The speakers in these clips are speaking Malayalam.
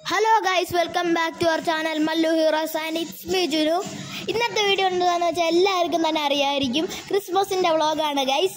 Hello guys welcome back to our channel Mallu heroes and it's me Junu ഇന്നത്തെ വീഡിയോ എന്താണെന്ന് വെച്ചാൽ എല്ലാവർക്കും തന്നെ അറിയാമായിരിക്കും ക്രിസ്മസിന്റെ വ്ളോഗാണ് ഗൈസ്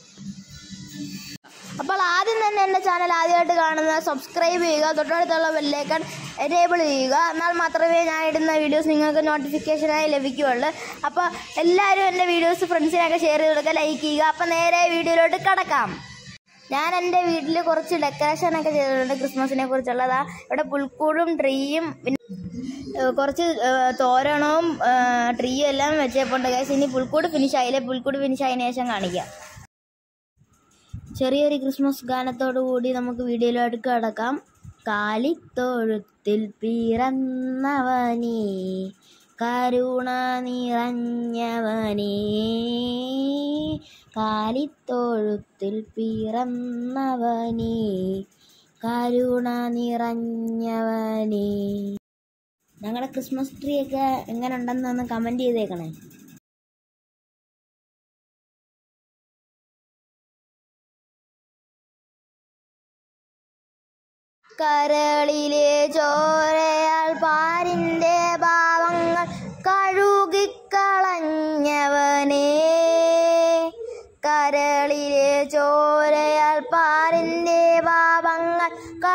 അപ്പോൾ ആദ്യം തന്നെ എൻ്റെ ചാനൽ ആദ്യമായിട്ട് കാണുന്നത് സബ്സ്ക്രൈബ് ചെയ്യുക തൊട്ടടുത്തുള്ള ബെല്ലേക്കൺ എനേബിൾ ചെയ്യുക എന്നാൽ മാത്രമേ ഞാൻ ഇടുന്ന വീഡിയോസ് നിങ്ങൾക്ക് നോട്ടിഫിക്കേഷനായി ലഭിക്കുകയുള്ളൂ അപ്പോൾ എല്ലാവരും എൻ്റെ വീഡിയോസ് ഫ്രണ്ട്സിനൊക്കെ ഷെയർ ചെയ്ത് കൊടുക്കുക ലൈക്ക് ചെയ്യുക അപ്പോൾ നേരെ വീഡിയോയിലോട്ട് കടക്കാം ഞാൻ എൻ്റെ വീട്ടിൽ കുറച്ച് ഡെക്കറേഷൻ ഒക്കെ ചെയ്തിട്ടുണ്ട് ക്രിസ്മസിനെ കുറിച്ചുള്ളതാ ഇവിടെ പുൽക്കൂടും ട്രീയും പിന്നെ ഏഹ് കുറച്ച് ഏഹ് തോരണവും ഏഹ് ട്രീയും എല്ലാം വെച്ചേപ്പുണ്ട് ഗൈസ് ഇനി പുൽക്കൂട് ഫിനിഷ് ആയില്ലേ പുൽക്കൂട് ഫിനിഷ് ആയതിനു ശേഷം കാണിക്കാം ചെറിയൊരു ക്രിസ്മസ് ഗാനത്തോടു കൂടി നമുക്ക് വീഡിയോയിലോട്ട് കിടക്കാം കാലിത്തൊഴുത്തിൽ പിറന്നവനേ കരുണ നിറഞ്ഞവനേ കാലിത്തൊഴുത്തിൽ പിറന്നവനേ കരുണ നിറഞ്ഞവനേ ഞങ്ങളുടെ ക്രിസ്മസ് ട്രീ ഒക്കെ എങ്ങനെ ഉണ്ടെന്നൊന്ന് കമൻറ്റ് ചെയ്തേക്കണേ കരളിലെ ചോരയാൽ പാരിന്റെ ഭാവങ്ങൾ കഴുകിക്കളഞ്ഞവനേ കരളിലെ ചോരയാൽ പാരിന്റെ ഭാവങ്ങൾ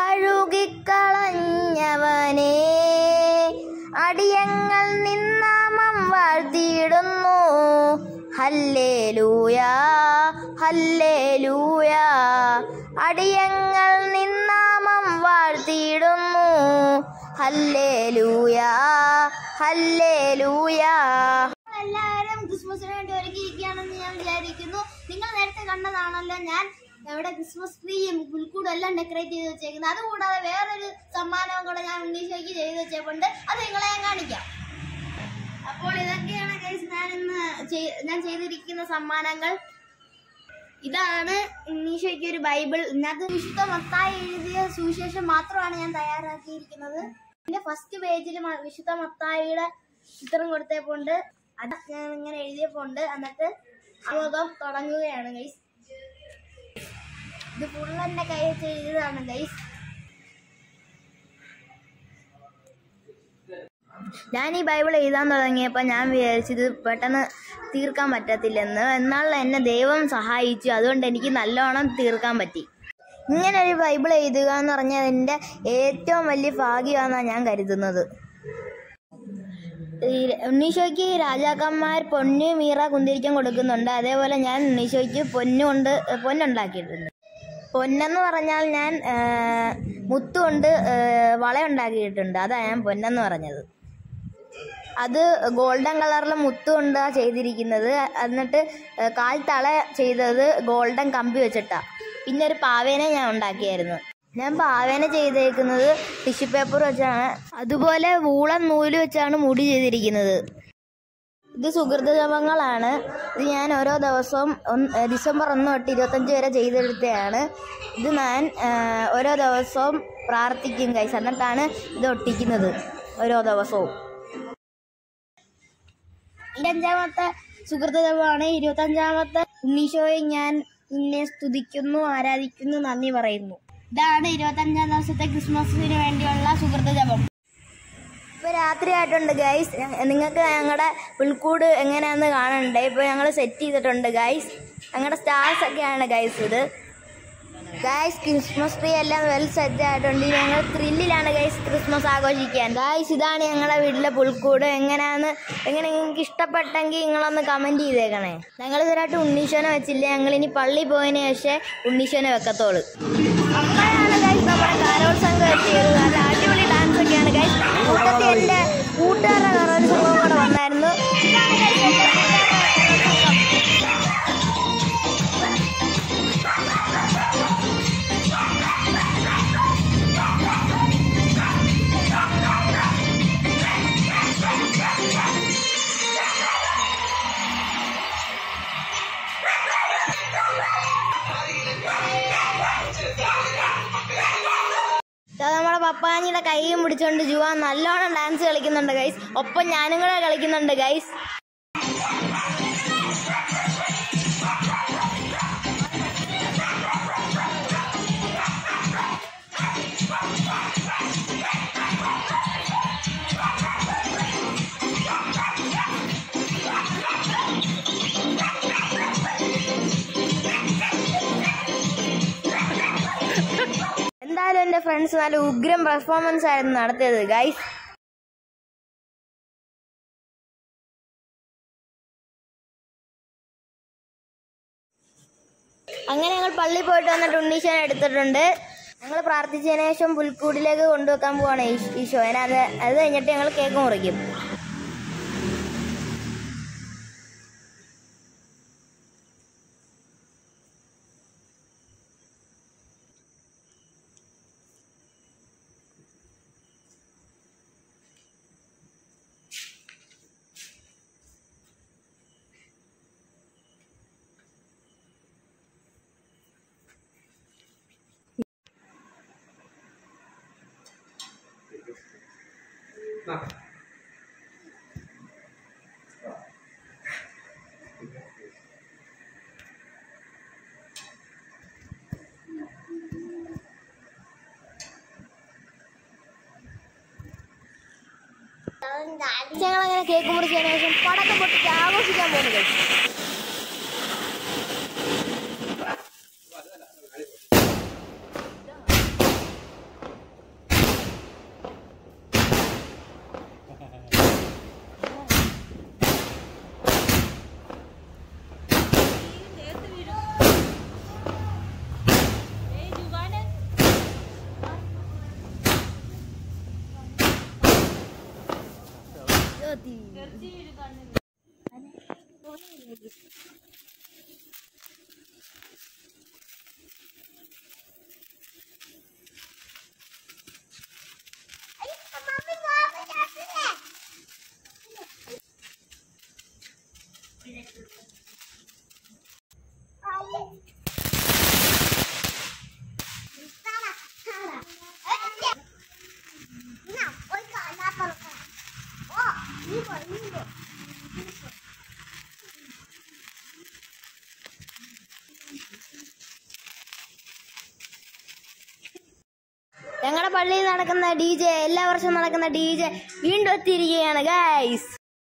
കഴുകിക്കളഞ്ഞവനേ അടിയങ്ങൾ നിന്നാമം വാഴ്ത്തിയിടുന്നു ഹല്ലേലൂയാ ഹല്ലേലൂയാ അടിയങ്ങൾ നിന്നാമം വാഴ്ത്തിയിടുന്നു ഹല്ലേലൂയാ ഹല്ലേലൂയാ എല്ലാവരും ക്രിസ്മസിന് വേണ്ടി ഒരുക്കിയിരിക്കുകയാണെന്ന് ഞാൻ വിചാരിക്കുന്നു നിങ്ങൾ നേരത്തെ കണ്ടതാണല്ലോ ഞാൻ ഇവിടെ ക്രിസ്മസ് ട്രീയും പുൽക്കൂടും എല്ലാം ഡെക്കറേറ്റ് ചെയ്ത് വെച്ചേക്കുന്നത് അതുകൂടാതെ വേറൊരു സമ്മാനവും കൂടെ ഞാൻ ഉണ്ണീശോയ്ക്ക് ചെയ്ത് വെച്ചേപ്പുണ്ട് അത് നിങ്ങളെ ഞാൻ കാണിക്കാം അപ്പോൾ ഇതൊക്കെയാണ് ഗൈസ് ഞാൻ ഇന്ന് ചെയ്- ഞാൻ ചെയ്തിരിക്കുന്ന സമ്മാനങ്ങൾ ഇതാണ് ഉണ്ണീശോയ്ക്ക് ഒരു ബൈബിൾ ഇതിനകത്ത് വിശുദ്ധ മത്തായി എഴുതിയ സുവിശേഷം മാത്രമാണ് ഞാൻ തയ്യാറാക്കിയിരിക്കുന്നത് ഇതിന്റെ ഫസ്റ്റ് പേജിൽ വിശുദ്ധ മത്തായിയുടെ ചിത്രം കൊടുത്തേപ്പോണ്ട് അത് ഞാൻ ഇങ്ങനെ എഴുതിയപ്പോണ്ട് എന്നിട്ട് യോഗം തുടങ്ങുകയാണ് ഗൈസ് ഇത് ഫുൾ എന്റെ കൈ വെച്ച് എഴുതിയതാണ് ഗൈസ് ഞാൻ ഈ ബൈബിൾ എഴുതാൻ തുടങ്ങിയപ്പോൾ ഞാൻ വിചാരിച്ചത് പെട്ടെന്ന് തീർക്കാൻ പറ്റത്തില്ലെന്ന് എന്നാൽ എന്നെ ദൈവം സഹായിച്ചു അതുകൊണ്ട് എനിക്ക് നല്ലോണം തീർക്കാൻ പറ്റി ഇങ്ങനെ ഒരു ബൈബിൾ എഴുതുക എന്ന് പറഞ്ഞാൽ എൻ്റെ ഏറ്റവും വലിയ ഭാഗ്യമാണെന്നാണ് ഞാൻ കരുതുന്നത് ഈ ഉണ്ണീശോയ്ക്ക് രാജാക്കന്മാർ പൊന്ന് മീറ കുന്തിരിക്കം കൊടുക്കുന്നുണ്ട് അതേപോലെ ഞാൻ ഉണ്ണീശോയ്ക്ക് പൊന്നുകൊണ്ട് പൊന്നുണ്ടാക്കിയിട്ടുണ്ട് പൊന്നെന്ന് പറഞ്ഞാൽ ഞാൻ ആ, മുത്തുകൊണ്ട് ആ, വളയുണ്ടാക്കിയിട്ടുണ്ട് അതാ ഞാൻ പൊന്നെന്ന് പറഞ്ഞത് അത് ഗോൾഡൻ കളറിൽ മുത്തുകൊണ്ടാ ചെയ്തിരിക്കുന്നത് എന്നിട്ട് ആ, കാൽ തള ചെയ്തത് ഗോൾഡൻ കമ്പി വെച്ചിട്ടാ പിന്നെ ഒരു പാവേനെ ഞാൻ ഉണ്ടാക്കിയായിരുന്നു ഞാൻ പാവേന ചെയ്തേക്കുന്നത് ടിഷ്യൂ പേപ്പർ വെച്ചാണ് അതുപോലെ വൂളൻ നൂല് വെച്ചാണ് മുടി ചെയ്തിരിക്കുന്നത് ഇത് സുഹൃത ജപങ്ങളാണ് ഇത് ഞാൻ ഓരോ ദിവസവും ഒന്ന് ഡിസംബർ ഒന്ന് തൊട്ട് ഇരുപത്തഞ്ച് വരെ ചെയ്തെടുത്തതാണ് ഇത് ഞാൻ ആ, ഓരോ ദിവസവും പ്രാർത്ഥിക്കും കൈസ് എന്നിട്ടാണ് ഇത് ഒട്ടിക്കുന്നത് ഓരോ ദിവസവും ഇരുപത്തഞ്ചാമത്തെ സുഹൃത ജപമാണ് ഇരുപത്തഞ്ചാമത്തെ ഉണ്ണീശോയെ ഞാൻ നിന്നെ സ്തുതിക്കുന്നു ആരാധിക്കുന്നു നന്ദി പറയുന്നു ഇതാണ് ഇരുപത്തഞ്ചാം ദിവസത്തെ ക്രിസ്മസിന് വേണ്ടിയുള്ള സുഹൃത ജപം ഇപ്പൊ രാത്രി ആയിട്ടുണ്ട് ഗൈസ് നിങ്ങൾക്ക് ഞങ്ങളുടെ പുൽക്കൂട് എങ്ങനെയാന്ന് കാണണ്ടേ ഇപ്പൊ ഞങ്ങൾ സെറ്റ് ചെയ്തിട്ടുണ്ട് ഗൈസ് ഞങ്ങളുടെ സ്റ്റാർസ് ഒക്കെയാണ് ഗൈസ് ഇത് ഗൈസ് ക്രിസ്മസ് ട്രീ എല്ലാം വെൽ സെറ്റ് ആയിട്ടുണ്ട് ഇനി ഞങ്ങൾ ത്രില്ലിലാണ് ഗൈസ് ക്രിസ്മസ് ആഘോഷിക്കാൻ ഗൈസ് ഇതാണ് ഞങ്ങളുടെ വീട്ടിലെ പുൽക്കൂട് എങ്ങനെയാന്ന് എങ്ങനെ നിങ്ങൾക്ക് ഇഷ്ടപ്പെട്ടെങ്കിൽ നിങ്ങളൊന്ന് കമന്റ് ചെയ്തേക്കണേ ഞങ്ങൾ ഇതുവരായിട്ട് ഉണ്ണീശോനെ വെച്ചില്ല ഞങ്ങൾ ഇനി പള്ളി പോയതിനു ശേഷം ഉണ്ണീശോനെ വെക്കത്തോളൂ അപ്പോഴാണ് ഗൈസ് നമ്മുടെ കലോത്സവം എത്തിയത് നല്ല അടിപൊളി ഡാൻസ് ഒക്കെയാണ് ഗൈസ് കൂട്ടത്തിൽ എൻ്റെ കൂട്ടുകാരുടെ കലോത്സവം കൂടെ വന്നായിരുന്നു ഇതാണ് guys എൻ്റെ കൂട്ടുകാരുടെ കലോത്സവം. ദാ നമ്മുടെ പപ്പാനിയുടെ കൈയും പിടിച്ചോണ്ട് ജുവാൻ നല്ലോണം ഡാൻസ് കളിക്കുന്നുണ്ട് ഗൈസ് ഒപ്പം ഞാനും കൂടെ കളിക്കുന്നുണ്ട് ഗൈസ് എൻ്റെ ഫ്രണ്ട്സ് നല്ല ഉഗ്രം പെർഫോമൻസ് ആയിരുന്നു നടത്തിയത് ഗൈസ് അങ്ങനെ ഞങ്ങൾ പള്ളിയിൽ പോയിട്ട് വന്നിട്ട് ഉണ്ണീശോനെ എടുത്തിട്ടുണ്ട് ഞങ്ങൾ പ്രാർത്ഥിച്ചതിന് ശേഷം പുൽക്കൂടിലേക്ക് കൊണ്ടുവെക്കാൻ പോവാണ് ഈശ്- ഈശോനെ അത് അത് കഴിഞ്ഞിട്ട് ഞങ്ങൾ കേക്ക് മുറിക്കും ഞങ്ങൾ അങ്ങനെ കേക്ക് മുറിച്ചതിന് ശേഷം പടക്കം പൊട്ടിച്ച് ആഘോഷിക്കാൻ പോകുന്നത് ഞങ്ങളുടെ പള്ളിയിൽ നടക്കുന്ന ഡി ജെ എല്ലാ വർഷവും നടക്കുന്ന ഡി ജെ വീണ്ടും എത്തിയിരിക്കുകയാണ് ഗൈസ്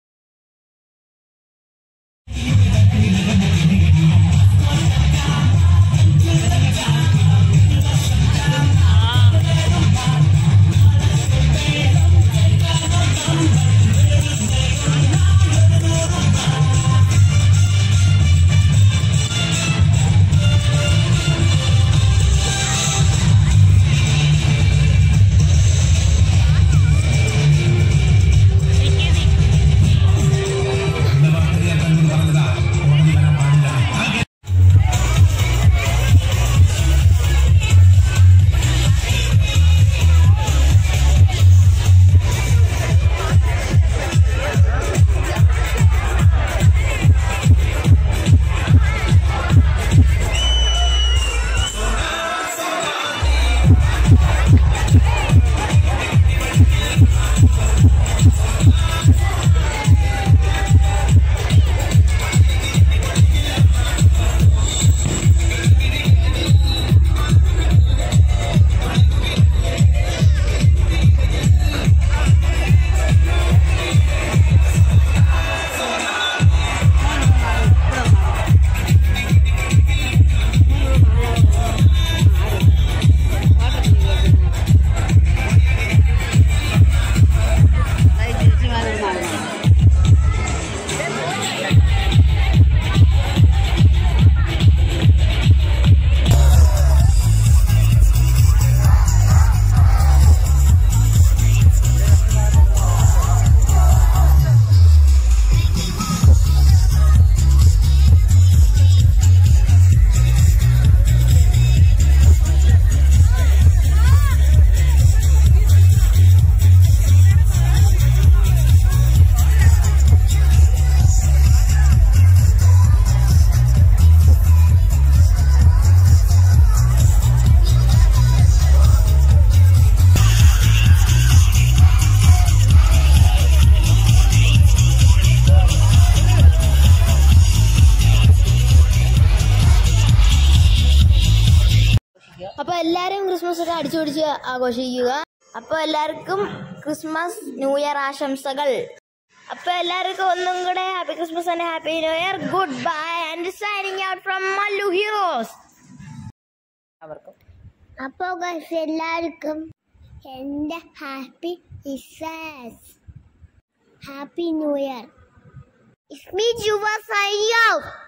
അപ്പൊ എല്ലാരും ക്രിസ്മസ് ഒക്കെ അടിച്ചു പിടിച്ച് ആഘോഷിക്കുക അപ്പൊ എല്ലാവർക്കും ക്രിസ്മസ് ന്യൂ ഇയർ ആശംസകൾ അപ്പൊ എല്ലാവർക്കും ഒന്നും കൂടെ happy Christmas and happy new year good bye and signing out from Mallu heroes അവർക്കും അപ്പോൾ ഗൈസ് എല്ലാവർക്കും എൻ്റെ ഹാപ്പി ഇസസ് ഹാപ്പി ന്യൂ ഇയർ ഇസ്മി ജുവ സയ്യോ